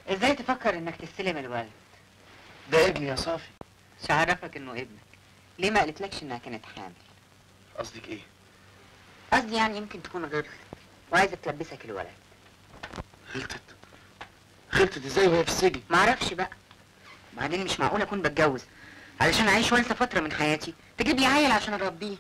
ازاي تفكر انك تستلم الولد ده ابني يا صافي مش عرفك انه ابنك ليه ما قالتلكش انها كانت حامل قصدك ايه قصدي يعني يمكن تكون غلطت وعايزه تلبسك الولد غلطت غلطت ازاي وهي في السجن معرفش بقى بعدين مش معقول اكون بتجوز علشان اعيش وانسى فتره من حياتي تجيب لي عيل عشان اربيه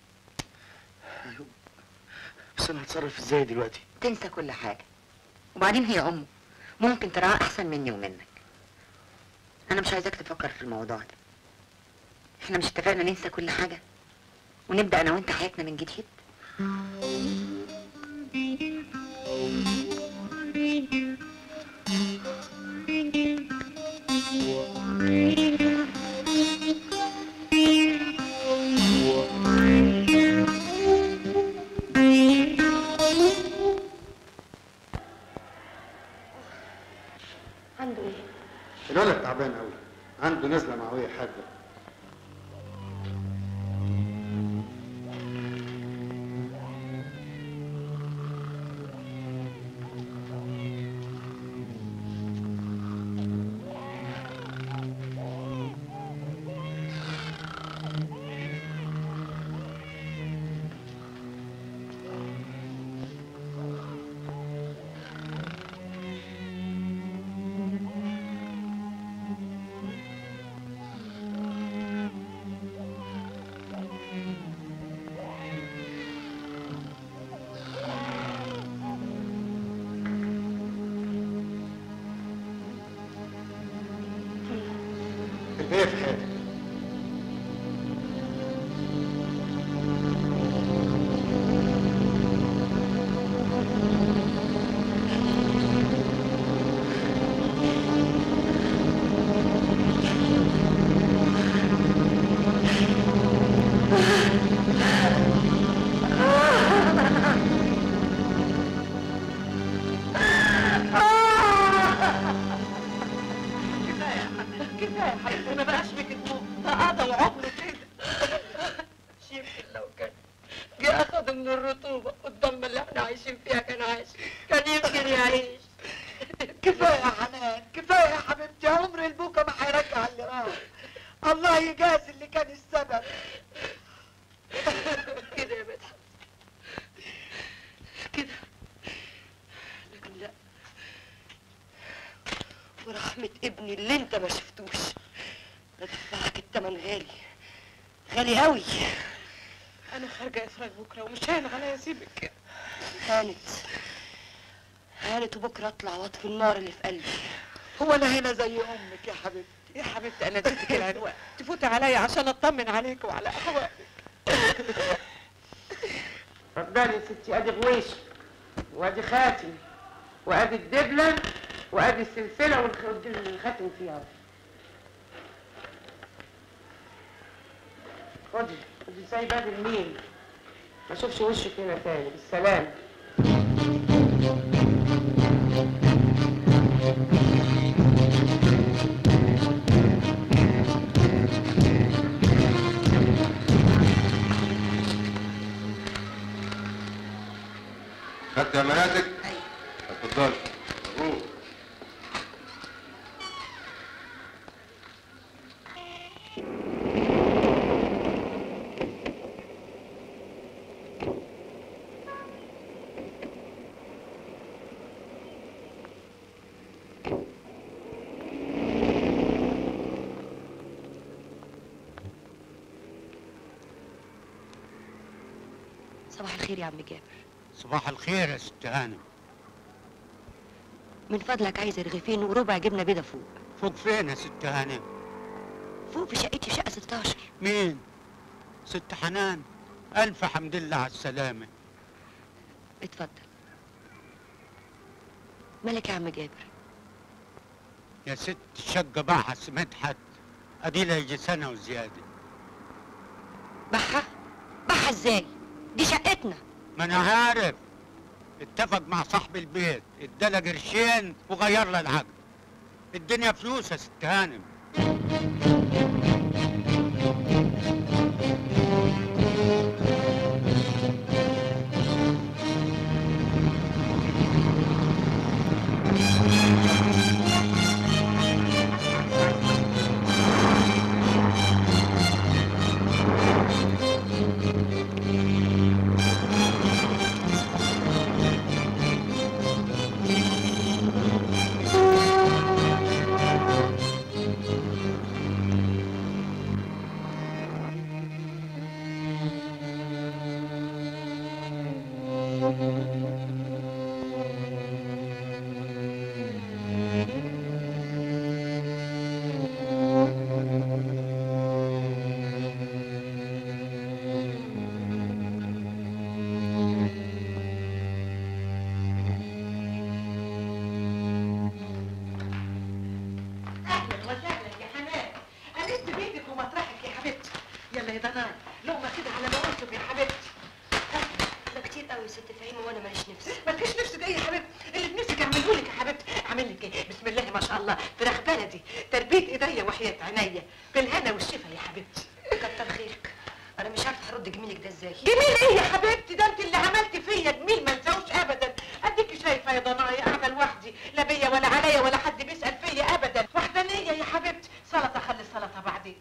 بس انا هتصرف ازاي دلوقتي تنسى كل حاجه وبعدين هي امه ممكن تراها احسن مني ومنك انا مش عايزاك تفكر في الموضوع ده احنا مش اتفقنا ننسى كل حاجه ونبدا انا وانت حياتنا من جديد عنده ايه؟ الولد تعبان قوي عنده نزله معويه حاده هي في حاجه كفايه يا حبيبتي ما بقاش فيك دموع ده قضى وعمر كده مش يمكن لو كان جه اخده من الرطوبه والضمه اللي احنا عايشين فيها كان عايش كان يمكن يعيش كفايه يا حنان كفايه يا حبيبتي عمر البوكا ما هيرجع اللي راح الله يجازي اللي كان السبب كده يا مدحت كده لكن لا ورحمة ابني اللي انت ما شفتوش ادفعك التمن غالي غالي قوي انا خارجة افرج بكرة ومش هين عليا اسيبك هانت هانت وبكرة اطلع واطفي النار اللي في قلبي هو انا هنا زي امك يا حبيبتي يا حبيبتي انا اديتك العنوان تفوتي عليا عشان اطمن عليك وعلى اخواتك اتفضلي يا ستي ادي غويش وادي خاتم وادي الدبله وادي السلسله والخ- والخاتم فيها خدي خدي سايبه بالمين ما اشوفش وشك هنا تاني بالسلامه خدت اماناتك؟ ايوه اتفضل مبروك صباح الخير يا عم جابر صباح الخير يا ست هانم من فضلك عايز رغيفين وربع جبنه بيضه فوق فوق فين يا ست هانم فوق في شقتي شقه 16 مين ست حنان الف حمد لله على السلامه اتفضل مالك يا عم جابر يا ست الشقه باعها سمعت حد ادي لها يجي سنه وزياده بحها بحها ازاي دي شقتنا ما انا عارف اتفق مع صاحب البيت اداله قرشين وغير له العقد الدنيا فلوس يا ست هانم الله ما شاء الله فراخ بلدي تربيه ايديا وحياه عينيا بالهنا والشفا يا حبيبتي كتر خيرك انا مش عارفه هرد جميلك ده ازاي جميل ايه يا حبيبتي ده انت اللي عملت فيا جميل ما انساهوش ابدا اديكي شايفه يا ضنايا قاعده لوحدي لا بيا ولا عليا ولا حد بيسال فيا ابدا وحدانيه يا حبيبتي سلطه خلي السلطه بعدين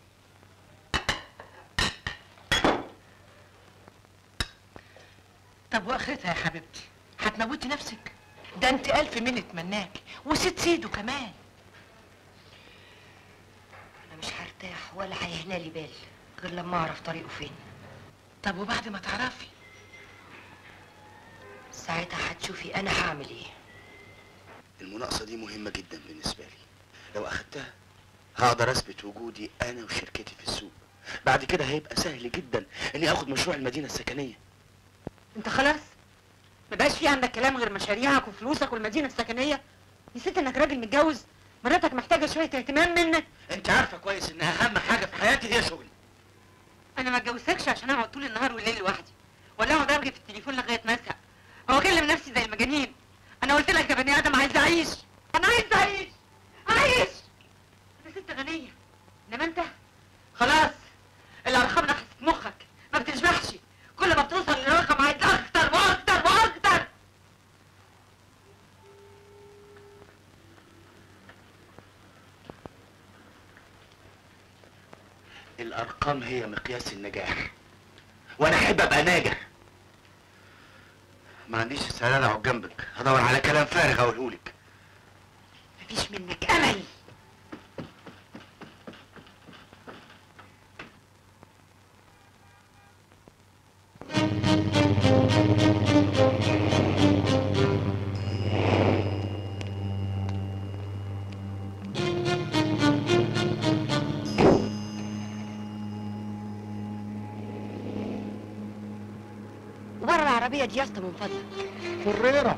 طب واخرتها يا حبيبتي هتموتي نفسك ده انت الف من اتمناكي وست سيده كمان انا مش هرتاح ولا هيهنا لي بال غير لما اعرف طريقه فين طب وبعد ما تعرفي ساعتها هتشوفي انا هعمل ايه المناقصة دي مهمة جدا بالنسبة لي لو أخدتها هقدر أثبت وجودي أنا وشركتي في السوق بعد كده هيبقى سهل جدا إني آخد مشروع المدينة السكنية انت خلاص ما بقاش في عندك كلام غير مشاريعك وفلوسك والمدينه السكنيه نسيت انك راجل متجوز مراتك محتاجه شويه اهتمام منك أنت عارفة كويس إن أهم حاجة في حياتي هي شغلي انا ما اتجوزتكش عشان اقعد طول النهار والليل لوحدي ولا اقعد ارغي في التليفون لغايه ما ازهق او اكلم نفسي زي المجانين انا قلت لك يا بني ادم عايز اعيش انا عايز اعيش عايش انا ست غنيه انما انت خلاص الارقام نحست مخك ما بتشبعش كل ما بتوصل لرقم عايز اكتر واكتر واكتر الأرقام هي مقياس النجاح وأنا أحب أبقى ناجح ما عنديش استعداد أقعد جنبك هدور على كلام فارغ أقولهولك مفيش منك امل ورا العربيه دي يا اسطى من فضلك فريرة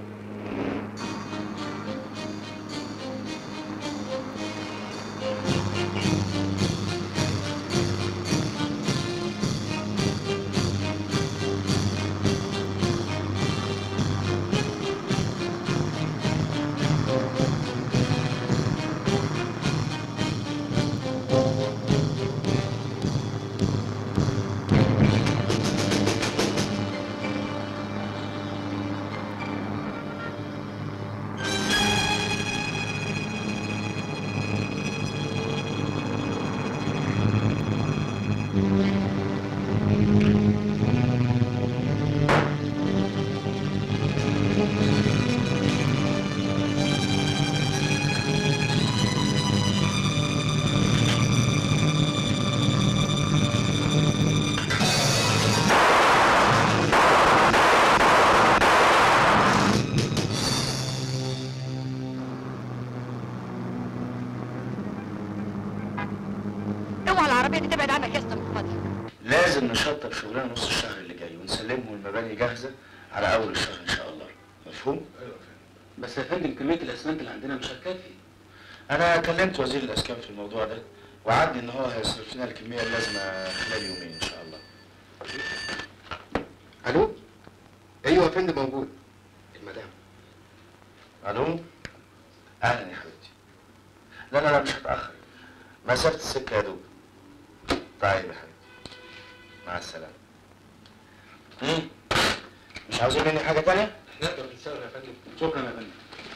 اوعى العربيه دي تبعد عنك يا اسطى من فضلك لازم نشطب شغلنا نص الشهر اللي جاي ونسلمهم المباني جاهزة على أول الشهر إن شاء الله مفهوم؟ بس يا فندم كميه الاسمنت اللي عندنا مش هتكفي أنا كلمت وزير الإسكان في الموضوع ده وعدني إن هو هيصرف لنا الكمية اللازمة خلال يومين إن شاء الله الو ايوه يا فندم موجود المدام ألو؟ أهلا يا حبيبتي لا لا لا مش هتأخر مسافة السكة يا دوب طيب يا حبيبتي مع السلامة مم. مش عاوزين مني حاجة تانية؟ نقدر نساوي يا فندم شكرا يا فندم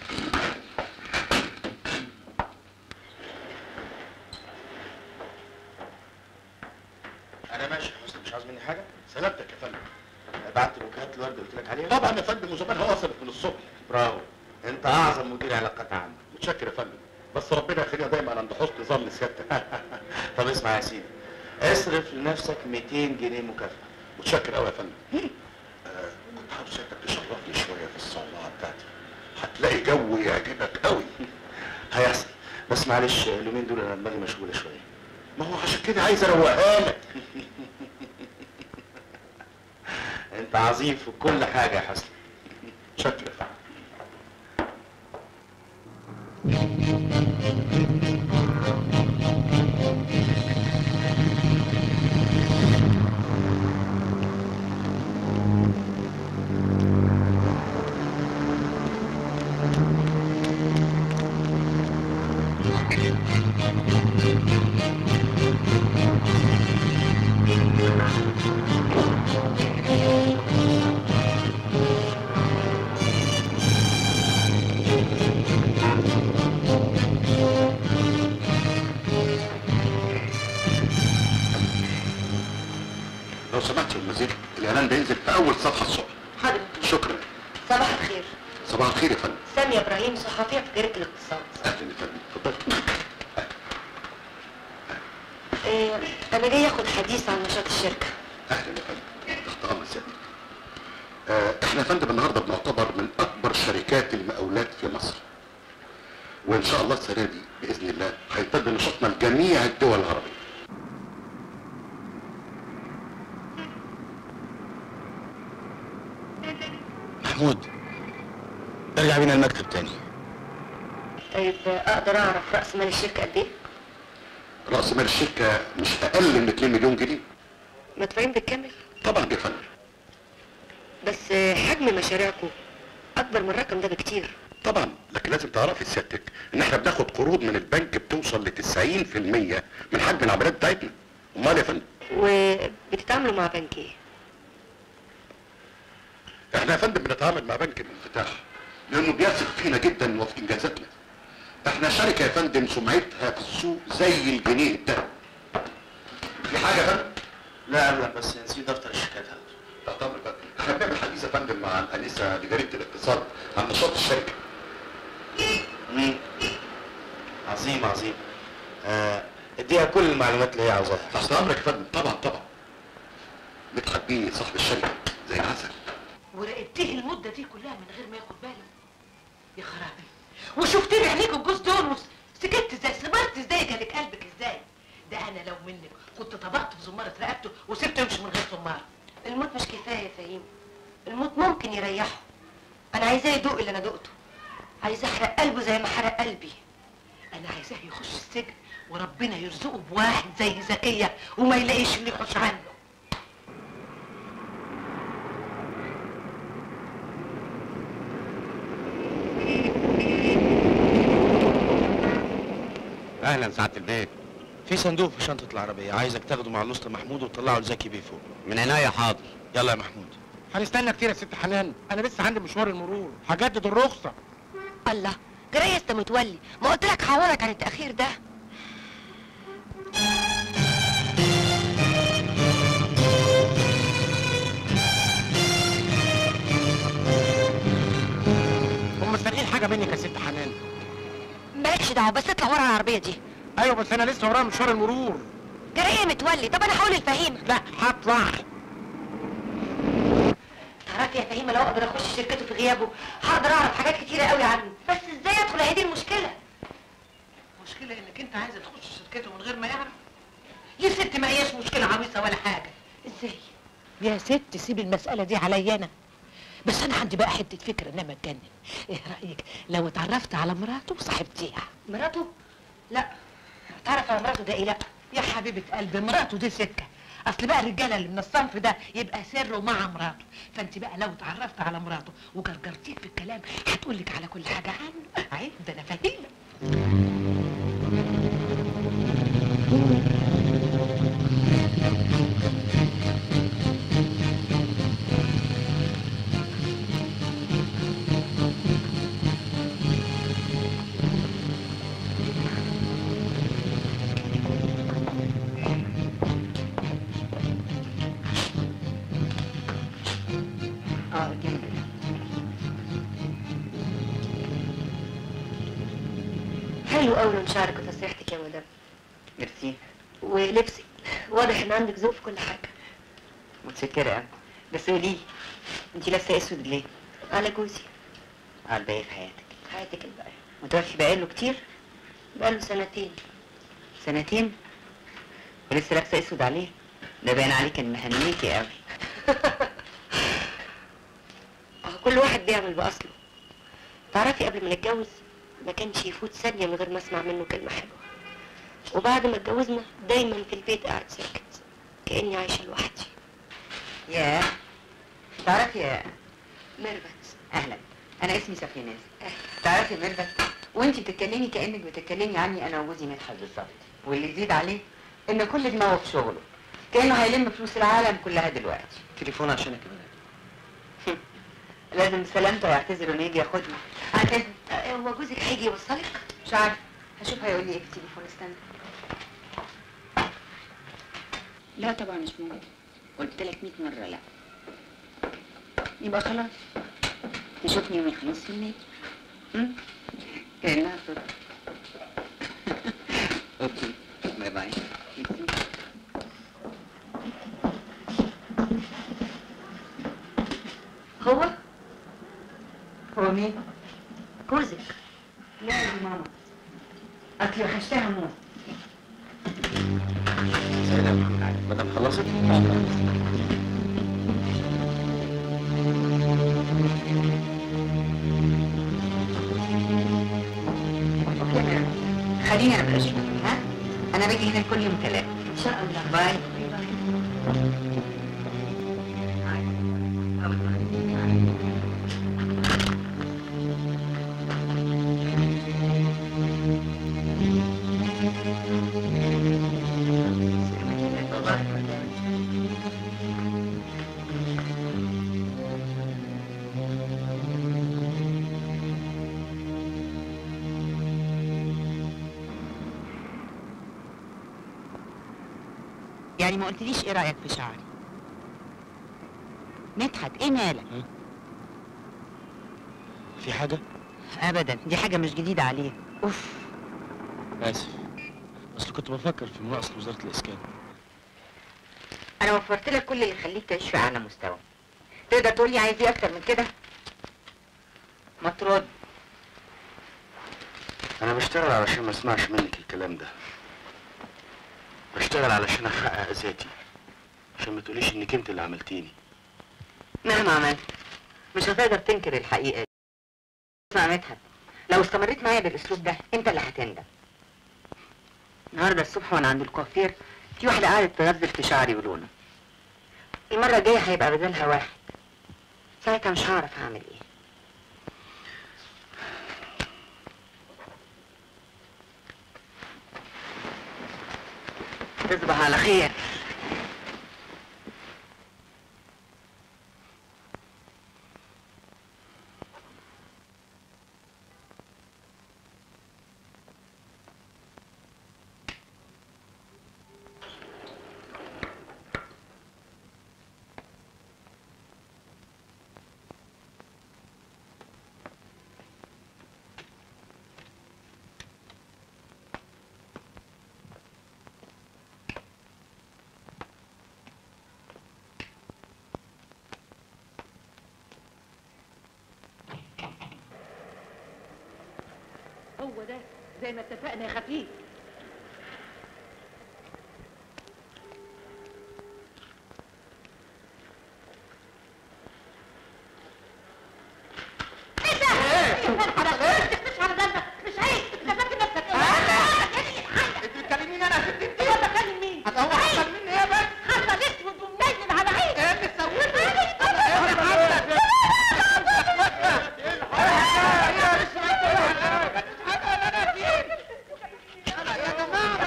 أنا ماشي يا حسني مش عاوز مني حاجة؟ سلامتك يا فندم بعت بوكيهات الورد اللي قلت لك عليها؟ طبعا يا فندم وزمانها وصلت من الصبح برافو أنت أعظم مدير علاقات عامة متشكر يا فندم بس ربنا يخلينا دايما عند حسن ظن سيادتك طب اسمع يا سيدي اصرف لنفسك 200 جنيه مكافأة متشكر قوي يا فندم آه، كنت عاوز سيادتك تشرفني شويه في الصومعه بتاعتي هتلاقي جو يعجبك قوي هيحصل بس معلش اليومين دول انا دماغي مشغولة شوية ما هو عشان كده عايز اروقها لك انت عظيم في كل حاجة يا حسن متشكر يا فندم لو سمحت يا المزيد الاعلان ده ينزل في اول صفحه الصبح حاضر شكرا صباح الخير صباح الخير يا فندم سامية ابراهيم صحفية في جريدة الاقتصاد اهلا يا فندم اتفضل إيه انا جاي اخد حديث عن نشاط الشركة اهلا يا فندم تحت امر سيادتك آه، احنا يا فندم النهارده بنعتبر من اكبر شركات المقاولات في مصر وان شاء الله السنه دي باذن الله هيمتد نشاطنا لجميع الدول العربيه محمود ارجع بينا المكتب تاني طيب اقدر اعرف رأس مال الشركة قد ايه؟ راس مال الشركه مش اقل من 2 مليون جنيه مدفوعين بالكامل طبعا يا فندم بس حجم مشاريعكم اكبر من الرقم ده بكتير طبعا لكن لازم تعرفي سيادتك ان احنا بناخد قروض من البنك بتوصل ل 90% من حجم العمليات بتاعتنا امال يا فندم وبتتعاملوا مع بنك ايه؟ احنا يا فندم بنتعامل مع بنك الانفتاح لانه بيثق فينا جدا وفي انجازاتنا احنا شركه يا فندم سمعتها في السوق زي الجنيه الذهب في حاجه يا فندم لا ابدا بس نسيت دفتر الشيكات هذا تحت امر فندم احنا بنعمل حديث يا فندم مع الانسه لجريده الاقتصاد عن نشاط الشركه مم. عظيم عظيم آه، اديها كل المعلومات اللي هي عاوزاها تحت امرك يا فندم طبعا طبعا مدحت بيه صاحب الشركه زي العسل وراقبتيه المدة دي كلها من غير ما ياخد باله يا خرابي وشفت لي عينيك الجوز دول سكت ازاي صبرت ازاي جالك قلبك ازاي ده انا لو منك كنت طبقت في زمارة رقبته وسبته يمشي من غير زمارة الموت مش كفاية يا فهيم الموت ممكن يريحه انا عايزاه يدوق اللي انا دقته عايزاه احرق قلبه زي ما حرق قلبي انا عايزاه يخش السجن وربنا يرزقه بواحد زي زكية وما يلاقيش اللي يخش عنه اهلا سعاده البيت في صندوق في شنطة العربية عايزك تاخده مع الأسطى محمود وتطلعه لزكي بيه فوق من عناية حاضر يلا يا محمود هنستنى كتير يا ست حنان انا لسه عندي مشوار المرور هجدد الرخصه الله جريس انت متولي ما قلت لك هعوضك عن التاخير ده هم مستنيين حاجه منك يا ست حنان مالكش دعوه بس اطلع ورا العربيه دي ايوه بس انا لسه ورايا مشوار المرور جريه متولي طب انا هقول لفهيمه لا هطلع تعرفي يا فهيمه لو اقدر اخش شركته في غيابه هقدر اعرف حاجات كتيره قوي عنه بس ازاي ادخل هي دي المشكله المشكلة انك انت عايزة تخش شركته من غير ما يعرف يا ست ما هياش مشكلة عويصة ولا حاجة ازاي يا ست سيب المسألة دي عليا انا بس انا عندي بقى حتة فكرة انما اتجنن ايه رأيك لو اتعرفت على مراته وصاحبتيها مراته لا تعرف على مراته ده ايه لا يا حبيبة قلبي مراته دي سكة اصل بقى الرجالة اللي من الصنف ده يبقى سره مع مراته فانت بقى لو اتعرفت على مراته وجرجرتيه في الكلام هتقولك على كل حاجة عنه عيب ده انا فهيمة اه جميل حلو قوي لون شعرك وتسريحتك يا مدام ميرسي ولبسك واضح ان عندك ذوق في كل حاجه متشكرة قوي بس قولي لي انت لابسة اسود ليه؟ على جوزي على الباقي في حياتك حياتك الباقيه متوفي بقاله كتير بقاله سنتين سنتين ولسه لابسة اسود عليه ده باين عليك ان مهنيكي قوي اه كل واحد بيعمل باصله تعرفي قبل ما نتجوز ما كانش يفوت ثانيه من غير ما اسمع منه كلمه حلوه وبعد ما اتجوزنا دايما في البيت قاعد ساكت كاني عايشه لوحدي ياه تعرفي يا ميرفت اهلا انا اسمي صفيناز تعرفي يا ميرفت وانت بتتكلمي كانك بتتكلمي عني انا وجوزي مدحت بالظبط واللي يزيد عليه ان كل دماغه في شغله كانه هيلم فلوس العالم كلها دلوقتي تليفون عشانك يا مدام لازم سلامته يعتذر انه يجي ياخدني اعتذر آه، هو جوزك هيجي يوصلك مش عارف هشوف هيقول لي ايه في التليفون استنى لا طبعا مش موجود قلت لك 100 مره لا يبقى خلاص تشوفني يوم الخميس في النادي أم؟ كانها صدفه اوكي باي باي هو هو مين جوزك لا يا ماما اصلي وحشتها موت سلام يا محمد علي مدام خلصت؟ اوكي يا ميرا. خليني انا بقى اشوفك ها انا باجي هنا كل يوم ثلاثة ان شاء الله باي يعني ما قلتليش ايه رايك في شعري مدحت ايه مالك في حاجة؟ ابدا دي حاجه مش جديده عليه اوف آسف أصل كنت بفكر في مناقصة وزارة الإسكان انا وفرت لك كل اللي يخليك تعيش في اعلى مستوى تقدر تقول لي عايز ايه اكتر من كده ما ترد انا بشتغل علشان ما اسمعش منك الكلام ده بشتغل علشان احقق ذاتي عشان ما تقوليش انك انت اللي عملتيني مهما عملت مش هتقدر تنكر الحقيقه دي اسمع يا مدحت لو استمريت معايا بالاسلوب ده انت اللي هتندم النهارده الصبح وانا عند الكوافير في واحده قعدت تغزل في شعري ولونه المره الجايه هيبقى بدلها واحد ساعتها مش هعرف اعمل ايه تصبح على خير هو ده زي ما اتفقنا يا خفيف انت بتكلميني انا يا ست انت هو بكلم مين؟ هو حصل مني ايه بس؟ حصل اسود ومنيل على عيني ايه اللي سويته؟ ايه اللي حصل؟ ايه اللي حصل؟ ايه مش حاجه ولا انا فين؟ انا يا جماعه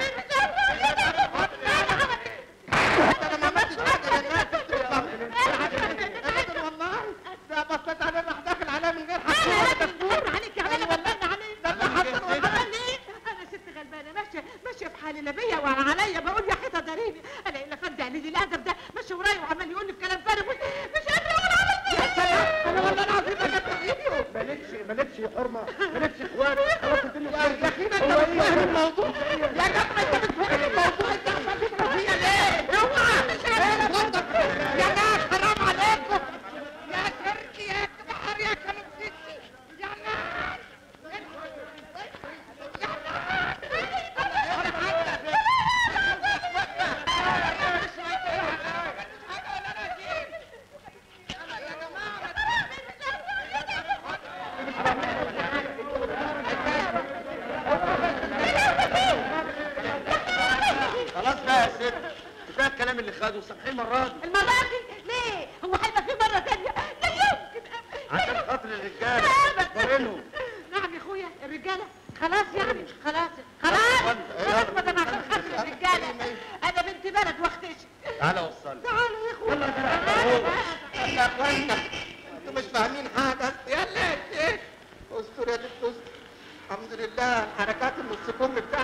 انا ما عملتش حاجه يا جماعه ابدا والله ده بصيت عليه راح داخل عليا من غير حق ولا دستور عليك يا عيني بلغنا عليك ده اللي حصل والله انا ست غلبانه ماشيه ماشيه في حالي لا بيا ولا عليا بقول يا حيطه داريني انا الا فندي علي الادب ده ماشي ورايا وعمال يقول لي في كلام فارغ مش قادره اقول على يا سلام انا والله العظيم ما جبت فيديو مالكش مالكش حرمه مالكش اخوان خلاص الدنيا يا اخي انت مش فاهم الموضوع يا جماعه انت مش فاهم الموضوع انت عمال تضرب فيا ليه؟ اوعى مش عارف غلطك يا ناس حرام عليكم يا تركي يا بحر يا كلام ستي يا ناس خلاص بقى يا ست كفايه الكلام اللي خده سامحين المره دي المره دي ليه هو هيبقى في مره ثانيه لا يمكن عشان خاطر الرجاله أبداً. اختارينهم نعم يا اخويا الرجاله ده حركات النص كم بتاعتك